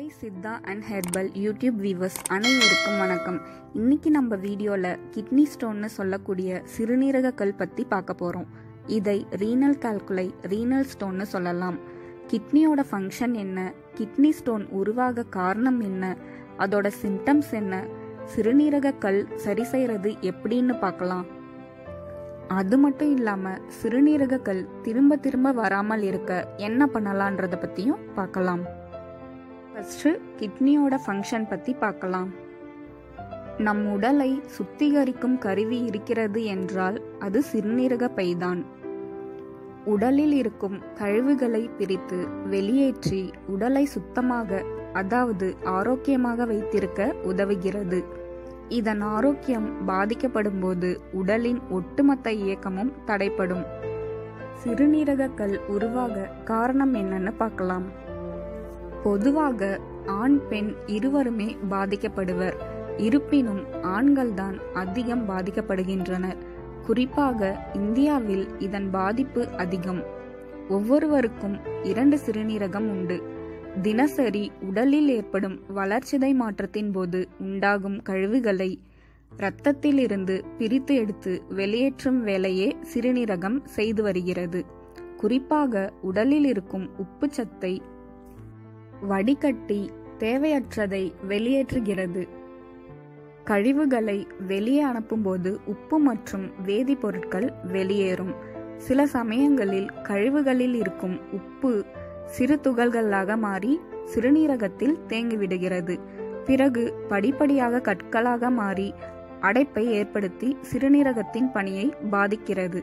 hi Siddha and herbal YouTube viewers அனைவருக்கும் வணக்கம் இன்னைக்கு நம்ம வீடியோவில் கிட்னி ஸ்டோன்னு சொல்லக்கூடிய சிறுநீரக கல் பற்றி பார்க்க போகிறோம் இதை ரீனல் கால்குலை ரீனல் ஸ்டோன்னு சொல்லலாம் கிட்னியோட ஃபங்க்ஷன் என்ன கிட்னி ஸ்டோன் உருவாக காரணம் என்ன அதோட சிம்டம்ஸ் என்ன சிறுநீரக கல் சரி செய்யறது எப்படின்னு பார்க்கலாம் அது மட்டும் இல்லாம சிறுநீரக கல் திரும்ப திரும்ப வராமல் இருக்க என்ன பண்ணலான்றத பத்தியும் பார்க்கலாம் ஃபர்ஸ்ட் கிட்னியோட ஃபங்க்ஷன் பத்தி பார்க்கலாம் நம் உடலை சுத்திகரிக்கும் கருவி இருக்கிறது என்றால் அது சிறுநீரக பைதான் உடலில் இருக்கும் கழிவுகளை பிரித்து வெளியேற்றி உடலை சுத்தமாக அதாவது ஆரோக்கியமாக வைத்திருக்க உதவுகிறது இதன் ஆரோக்கியம் பாதிக்கப்படும் போது உடலின் ஒட்டுமொத்த இயக்கமும் தடைப்படும் சிறுநீரக கல் உருவாக காரணம் என்னன்னு பார்க்கலாம் பொதுவாக ஆண் பெண் இருவருமே பாதிக்கப்படுவர் இருப்பினும் ஆண்கள்தான் அதிகம் பாதிக்கப்படுகின்றனர் குறிப்பாக இந்தியாவில் இதன் பாதிப்பு அதிகம் ஒவ்வொருவருக்கும் இரண்டு சிறுநீரகம் உண்டு தினசரி உடலில் ஏற்படும் வளர்ச்சிதை மாற்றத்தின் போது உண்டாகும் கழிவுகளை இரத்தத்தில் இருந்து பிரித்து எடுத்து வெளியேற்றும் வேலையே சிறுநீரகம் செய்து வருகிறது குறிப்பாக உடலில் இருக்கும் உப்புச்சத்தை வடிகட்டி தேவையற்றதை வெளியேற்றுகிறது கழிவுகளை வெளியே அனுப்பும்போது உப்பு மற்றும் வேதிப்பொருட்கள் வெளியேறும் சில சமயங்களில் கழிவுகளில் இருக்கும் உப்பு சிறு துகள்களாக மாறி சிறுநீரகத்தில் தேங்கிவிடுகிறது பிறகு படிப்படியாக கற்களாக மாறி அடைப்பை ஏற்படுத்தி சிறுநீரகத்தின் பணியை பாதிக்கிறது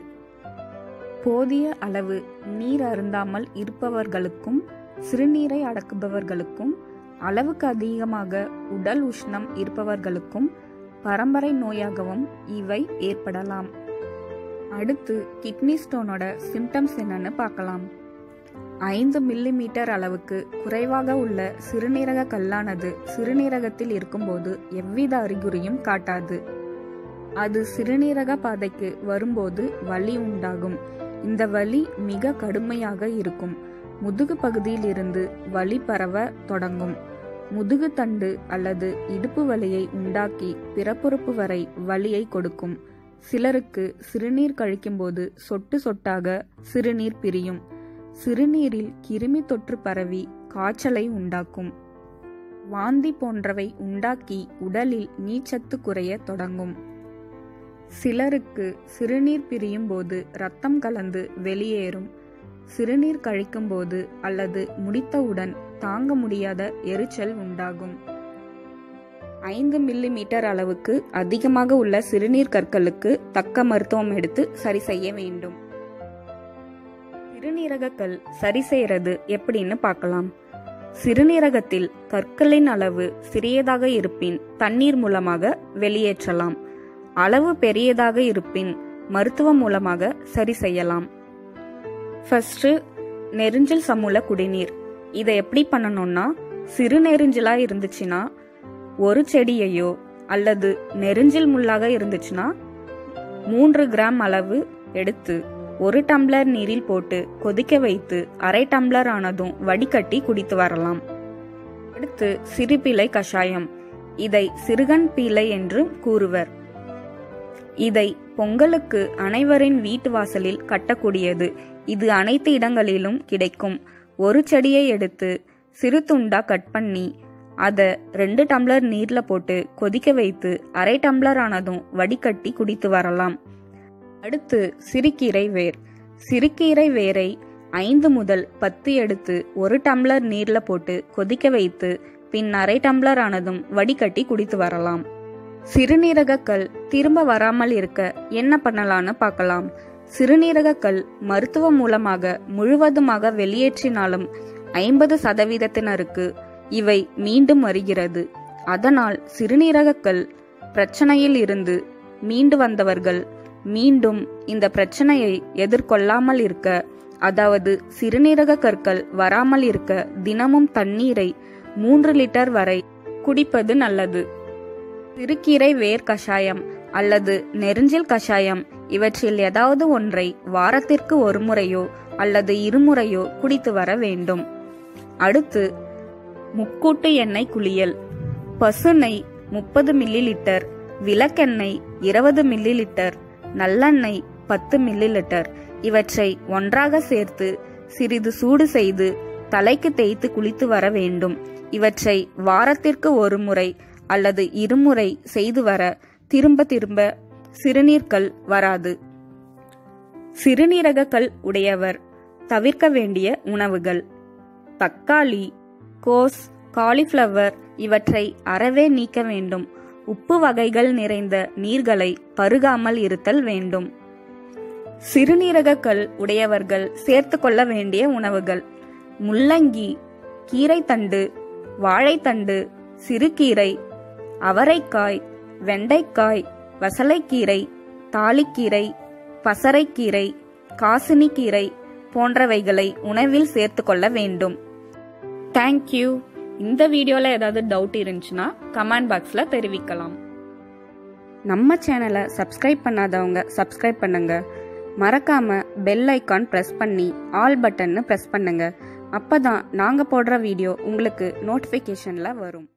போதிய அளவு நீர் அருந்தாமல் இருப்பவர்களுக்கும் சிறுநீரை அடக்குபவர்களுக்கும் அளவுக்கு அதிகமாக உடல் உஷ்ணம் இருப்பவர்களுக்கும் பரம்பரை நோயாகவும் இவை ஏற்படலாம் அடுத்து கிட்னி ஸ்டோனோட சிம்டம்ஸ் என்னன்னு பார்க்கலாம் ஐந்து மில்லி மீட்டர் அளவுக்கு குறைவாக உள்ள சிறுநீரக கல்லானது சிறுநீரகத்தில் இருக்கும்போது எவ்வித அறிகுறியும் காட்டாது அது சிறுநீரக பாதைக்கு வரும்போது வலி உண்டாகும் இந்த வலி மிக கடுமையாக இருக்கும் முதுகு பகுதியில் இருந்து வலி பரவ தொடங்கும் முதுகு தண்டு அல்லது இடுப்பு வலியை உண்டாக்கி பிறப்புறுப்பு வரை வலியை கொடுக்கும் சிலருக்கு சிறுநீர் கழிக்கும்போது சொட்டு சொட்டாக சிறுநீர் பிரியும் சிறுநீரில் கிருமி தொற்று பரவி காய்ச்சலை உண்டாக்கும் வாந்தி போன்றவை உண்டாக்கி உடலில் நீச்சத்து குறைய தொடங்கும் சிலருக்கு சிறுநீர் பிரியும் போது ரத்தம் கலந்து வெளியேறும் சிறுநீர் கழிக்கும்போது அல்லது முடித்தவுடன் தாங்க முடியாத எரிச்சல் உண்டாகும் ஐந்து மில்லி மீட்டர் அளவுக்கு அதிகமாக உள்ள சிறுநீர் கற்களுக்கு தக்க மருத்துவம் எடுத்து சரி செய்ய வேண்டும் சிறுநீரக கல் சரி செய்யறது எப்படின்னு பார்க்கலாம் சிறுநீரகத்தில் கற்களின் அளவு சிறியதாக இருப்பின் தண்ணீர் மூலமாக வெளியேற்றலாம் அளவு பெரியதாக இருப்பின் மருத்துவம் மூலமாக சரி செய்யலாம் ஃபர்ஸ்ட் நெரிஞ்சல் சமூல குடிநீர் இதை எப்படி பண்ணணும்னா சிறு நெரிஞ்சலா இருந்துச்சுன்னா ஒரு செடியையோ அல்லது நெரிஞ்சில் முள்ளாக இருந்துச்சுன்னா மூன்று கிராம் அளவு எடுத்து ஒரு டம்ளர் நீரில் போட்டு கொதிக்க வைத்து அரை டம்ளர் ஆனதும் வடிகட்டி குடித்து வரலாம் அடுத்து சிறுபிலை கஷாயம் இதை சிறுகன் பீலை என்று கூறுவர் இதை பொங்கலுக்கு அனைவரின் வீட்டு வாசலில் கட்டக்கூடியது இது அனைத்து இடங்களிலும் கிடைக்கும் ஒரு செடியை எடுத்து சிறு துண்டா கட் பண்ணி அதை ரெண்டு டம்ளர் நீர்ல போட்டு கொதிக்க வைத்து அரை டம்ளர் ஆனதும் வடிகட்டி குடித்து வரலாம் அடுத்து சிறுகீரை வேர் சிறுகீரை வேரை ஐந்து முதல் பத்து எடுத்து ஒரு டம்ளர் நீர்ல போட்டு கொதிக்க வைத்து பின் அரை டம்ளர் ஆனதும் வடிகட்டி குடித்து வரலாம் சிறுநீரக கல் திரும்ப வராமல் இருக்க என்ன பண்ணலான்னு பார்க்கலாம் சிறுநீரக கல் மருத்துவம் மூலமாக முழுவதுமாக வெளியேற்றினாலும் ஐம்பது சதவீதத்தினருக்கு இவை மீண்டும் வருகிறது அதனால் சிறுநீரக கல் பிரச்சனையில் இருந்து மீண்டு வந்தவர்கள் மீண்டும் இந்த பிரச்சனையை எதிர்கொள்ளாமல் இருக்க அதாவது சிறுநீரக கற்கள் வராமல் இருக்க தினமும் தண்ணீரை மூன்று லிட்டர் வரை குடிப்பது நல்லது சிறுகீரை வேர் கஷாயம் அல்லது நெருஞ்சில் கஷாயம் இவற்றில் ஏதாவது ஒன்றை வாரத்திற்கு ஒரு முறையோ அல்லது இருமுறையோ குடித்து வர வேண்டும் அடுத்து முக்கூட்டு எண்ணெய் குளியல் பசு நெய் முப்பது மில்லி லிட்டர் விளக்கெண்ணெய் இருபது மில்லி லிட்டர் நல்லெண்ணெய் பத்து மில்லி லிட்டர் இவற்றை ஒன்றாக சேர்த்து சிறிது சூடு செய்து தலைக்கு தேய்த்து குளித்து வர வேண்டும் இவற்றை வாரத்திற்கு ஒரு முறை அல்லது இருமுறை செய்து வர திரும்ப திரும்ப சிறுநீர்க்கல் வராது சிறுநீரக கல் உடையவர் தவிர்க்க வேண்டிய உணவுகள் தக்காளி கோஸ் காலிஃப்ளவர் இவற்றை அறவே நீக்க வேண்டும் உப்பு வகைகள் நிறைந்த நீர்களை பருகாமல் இருத்தல் வேண்டும் சிறுநீரக கல் உடையவர்கள் சேர்த்து கொள்ள வேண்டிய உணவுகள் முள்ளங்கி கீரைத்தண்டு வாழைத்தண்டு சிறுகீரை அவரைக்காய் வெண்டைக்காய் வசலைக்கீரை தாளிக்கீரை பசரைக்கீரை காசினிக்கீரை போன்றவைகளை உணவில் சேர்த்து கொள்ள வேண்டும் தேங்க்யூ இந்த வீடியோவில் ஏதாவது டவுட் இருந்துச்சுன்னா கமெண்ட் பாக்ஸில் தெரிவிக்கலாம் நம்ம சேனலை சப்ஸ்கிரைப் பண்ணாதவங்க சப்ஸ்கிரைப் பண்ணுங்க மறக்காம பெல் ஐக்கான் ப்ரெஸ் பண்ணி ஆல் பட்டன்னு ப்ரெஸ் பண்ணுங்க அப்பதான் நாங்கள் போடுற வீடியோ உங்களுக்கு நோட்டிஃபிகேஷனில் வரும்